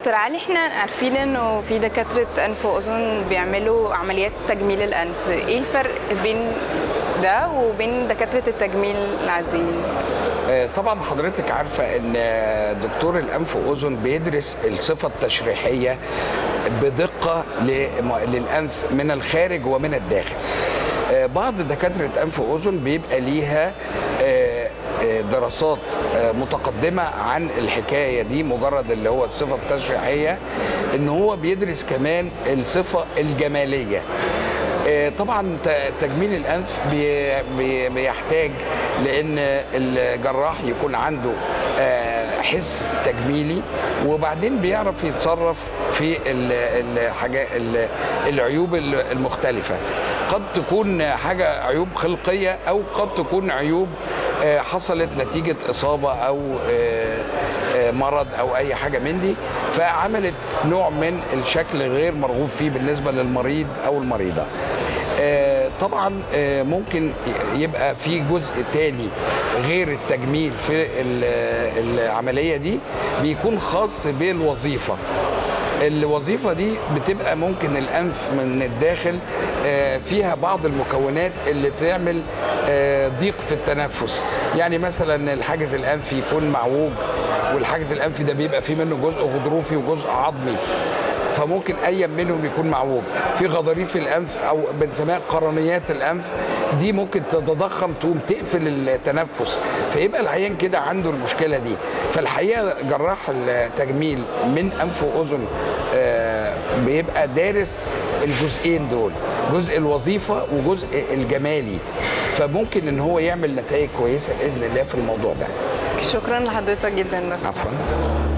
دكتور علي احنا عارفين انه في دكاتره انف واذن بيعملوا عمليات تجميل الانف ايه الفرق بين ده وبين دكاتره التجميل العاديين آه، طبعا حضرتك عارفه ان آه، دكتور الانف واذن بيدرس الصفه التشريحيه بدقه لم- للانف من الخارج ومن الداخل آه، بعض دكاتره انف واذن بيبقى ليها آه، آه، دراسات آه، متقدمه عن الحكايه دي مجرد اللي هو الصفه التشريحيه ان هو بيدرس كمان الصفه الجماليه آه، طبعا ت- تجميل الانف بي- بي- بيحتاج لان الجراح يكون عنده آه، حس تجميلي وبعدين بيعرف يتصرف في ال- الحاجات ال- العيوب ال- المختلفه قد تكون حاجه عيوب خلقيه او قد تكون عيوب آه، حصلت نتيجه اصابه او آه، آه، مرض او اي حاجه من دي فعملت نوع من الشكل غير مرغوب فيه بالنسبه للمريض او المريضه آه، طبعا آه، ممكن يبقى في جزء تاني غير التجميل في ال- العمليه دي بيكون خاص بالوظيفه الوظيفه دي بتبقى ممكن الانف من الداخل آه، فيها بعض المكونات اللي تعمل آه، ضيق في التنفس يعني مثلا الحاجز الانفي يكون معوج والحاجز الانفي ده بيبقى فيه منه جزء غضروفي وجزء عظمي فممكن اي منهم يكون معوج في غضاريف الانف او بنسميها قرنيات الانف دي ممكن تتضخم تقوم تقفل التنفس فيبقى العيان كده عنده المشكله دي فالحقيقه جراح التجميل من انف واذن آه، بيبقى دارس الجزئين دول جزء الوظيفه وجزء الجمالي فممكن ان هو يعمل نتائج كويسه باذن الله في الموضوع ده شكرا لحضرتك جدا دكتور عفوا